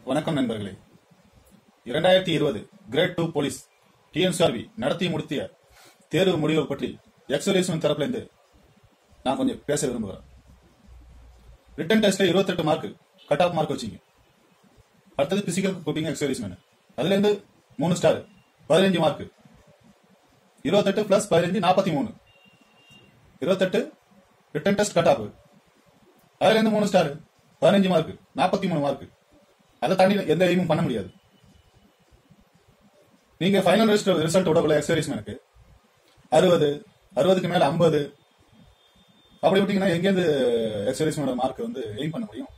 வணக்கம் நண்பர்களே இரண்டாயிரத்தி இருபது கிரேட் டூ போலீஸ் டிஎன்சிஆர்பி நடத்தி முடித்திய தேர்வு முடிவுகள் பற்றி எக்ஸலேஷன் தரப்புலேருந்து நான் கொஞ்சம் பேச விரும்புகிறேன் ரிட்டன் டெஸ்ட்ல இருபத்தெட்டு மார்க் கட் ஆஃப் மார்க் வச்சிங்க அடுத்தது பிசிக்கல் கூப்பிங்க எக்ஸலேஷன் அதுலேருந்து மூணு ஸ்டார் பதினஞ்சு மார்க் இருபத்தெட்டு பிளஸ் பதினஞ்சு நாற்பத்தி மூணு இருபத்தெட்டு ரிட்டன் டெஸ்ட் கட் ஆஃப் அதுலேருந்து மூணு ஸ்டார் பதினஞ்சு மார்க் நாற்பத்தி மூணு மார்க் அதை தாண்டி எந்த எய்மும் பண்ண முடியாது நீங்க ஃபைனல் ரிசல்ட் விடக்குள்ள எக்ஸர்வீஸ்மேனுக்கு அறுபது அறுபதுக்கு மேல ஐம்பது அப்படி விட்டீங்கன்னா எங்கேருந்து எக்ஸர்வீஸ்மேனோட மார்க் வந்து எய்ம் பண்ண முடியும்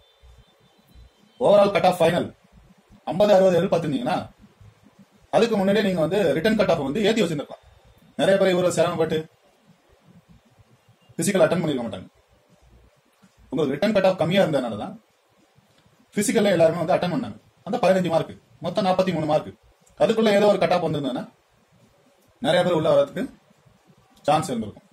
ஓவரால் கட் ஆஃப் ஃபைனல் ஐம்பது அறுபது எதிர்பார்த்துருந்தீங்கன்னா அதுக்கு முன்னாடியே நீங்க வந்து ரிட்டன் கட் ஆஃப் வந்து ஏத்தி வச்சிருந்திருக்கலாம் நிறைய பேர் இவ்வளவு சிரமப்பட்டு பிசிக்கல் அட்டன் பண்ணிருக்க மாட்டாங்க உங்களுக்கு ரிட்டன் கட் ஆஃப் கம்மியா இருந்ததுனால தான் பிசிக்கல்ல எல்லாருமே வந்து அட்டன் பண்ணாங்க அந்த பதினஞ்சு மார்க் மொத்தம் நாற்பத்தி மூணு மார்க் அதுக்குள்ள ஏதோ ஒரு கட் ஆஃப் வந்திருந்ததுன்னா நிறைய பேர் உள்ள வரதுக்கு சான்ஸ் இருந்திருக்கும்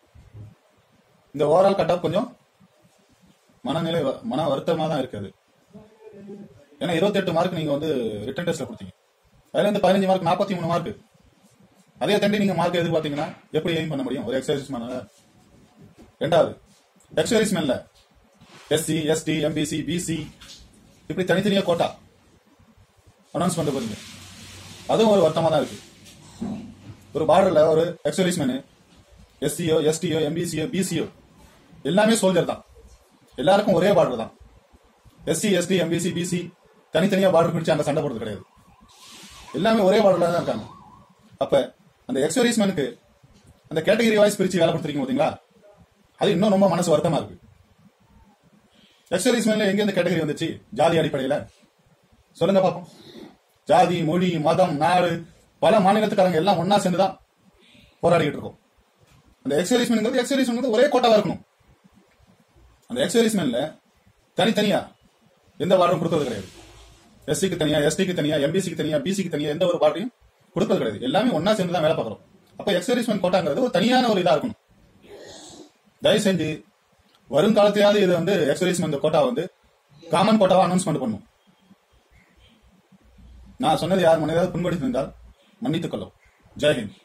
இந்த ஓவரால் கட் ஆஃப் கொஞ்சம் மனநிலை வ- மன வருத்தமா தான் இருக்குது ஏன்னா இருபத்தெட்டு மார்க் நீங்க வந்து ரிட்டன் டெஸ்ட்ல கொடுத்தீங்க அதுல இருந்து பதினஞ்சு மார்க் நாற்பத்தி மூணு மார்க் அதே தாண்டி நீங்க மார்க் எதிர்பார்த்தீங்கன்னா எப்படி எய்ம் பண்ண முடியும் ஒரு எக்ஸசைஸ் மேல ரெண்டாவது எக்ஸசைஸ் மேல எஸ்சி எஸ்டி எம்பிசி பிசி இப்படி தனித்தனியா கோட்டா அனௌன்ஸ் பண்ண போறீங்க அதுவும் ஒரு வருத்தமா தான் இருக்கு ஒரு பார்டர்ல ஒரு எக்ஸர்வீஸ் மேனு எஸ்சியோ எஸ்டியோ எம்பிசியோ பிசியோ எல்லாமே சோல்ஜர் தான் எல்லாருக்கும் ஒரே பார்டர் தான் எஸ்சி எஸ்டி எம்பிசி பிசி தனித்தனியா பார்டர் பிடிச்சு அங்க சண்டை போடுறது கிடையாது எல்லாமே ஒரே பார்டர்ல தான் இருக்காங்க அப்ப அந்த எக்ஸர்வீஸ் மேனுக்கு அந்த கேட்டகரி வாய்ஸ் பிரிச்சு வேலை கொடுத்துருக்கீங்க பாத்தீங்களா அது இன்னும் ரொம்ப மனசு வருத்தமா இருக்கு எக்ஸர்வீஸ் மேன்ல எங்க இந்த கேட்டகரி வந்துச்சு ஜாதி அடிப்படையில சொல்லுங்க பாப்போம் ஜாதி மொழி மதம் நாடு பல மாநிலத்துக்காரங்க எல்லாம் ஒன்னா சேர்ந்துதான் போராடிக்கிட்டு இருக்கோம் அந்த எக்ஸர்வீஸ்மென்ங்கிறது எக்ஸர்வீஸ்மென்ங்கிறது ஒரே கோட்டாவா இருக்கணும் அந்த எக்ஸர்வீஸ்மென்ல தனித்தனியா எந்த வார்டும் கொடுக்கறது கிடையாது எஸ்சிக்கு தனியா எஸ்டிக்கு தனியா எம்பிசிக்கு தனியா பிசிக்கு தனியா எந்த ஒரு வார்டையும் கொடுக்கறது கிடையாது எல்லாமே ஒன்னா சேர்ந்து தான் வேலை பார்க்கறோம் அப்ப எக்ஸர்வீஸ்மென்ட் கோட்டாங்கிறது ஒரு தனியான ஒரு இதா இருக்கணும் தயவு செஞ்சு வருங்காலத்திலாவது இது வந்து எக்ஸர்வீஸ்மென்ட் கோட்டா வந்து காமன் கோட்டாவா அனௌன்ஸ்மெண்ட் பண்ணும் நான் சொன்னது யார் மனிதாவது புண்படுத்தி இருந்தால் மன்னித்துக் கொள்ளும் ஜெய்ஹிந்த்